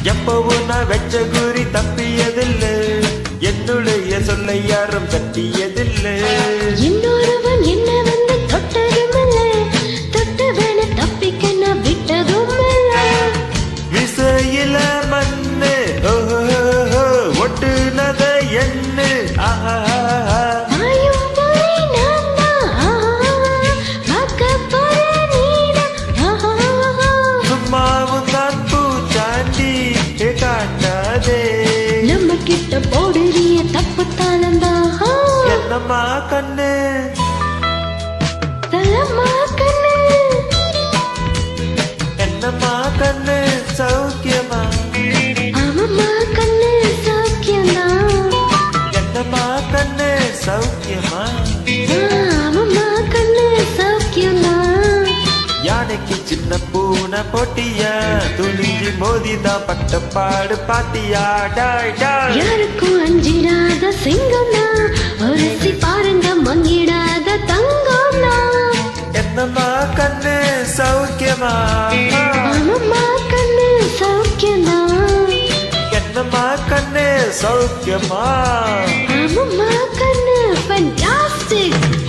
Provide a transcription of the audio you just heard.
எப்பவும் நான் வெச்ச குறி தப்பியதில்லை என்னுடைய சொல்லை யாரும் தட்டியதில்லை இன்னொருவன் என்ன வந்து தொட்டதுமில்ல தொட்டவன தப்பிக்க நான் விட்டதும் இல்ல விசையில மண்ணு ஓஹோ ஒட்டுனத எண்ணு ஆஹா தாயும் போலே நான் தான் பார்க்க போற நீதான் சும்மாவும் தான் பூச்சாண்டி காட்டாதே நம்ம கிட்ட போடுறிய தப்பு தானந்தான் என்னம்மா கண்ணு தலமா கண்ணு என்னம்மா கண்ணு சௌக்கியமா ஆமாம்மா கண்ணு சௌக்கியம்தான் என்னம்மா கண்ணு சௌக்கியமா ஆமாம்மா கண்ணு சௌக்கியம்தான் யானைக்கு சின்ன பூனை போட்டியா துணிஞ்சு மோதிதான் பட்ட பாடு பாத்தியா டாய் டாய் யாருக்கும் அஞ்சிடாத சிங்கம்னா ஒருசி பாருங்க மங்கிடாத தங்கம்னா என்னம்மா கண்ணு சௌக்கியமா ஆமாம்மா கண்ணு சௌக்கியம்தான் என்னம்மா கண்ணு சௌக்கியமா ஆமாம்மா கண்ணு ஃபண்டாஸ்டிக்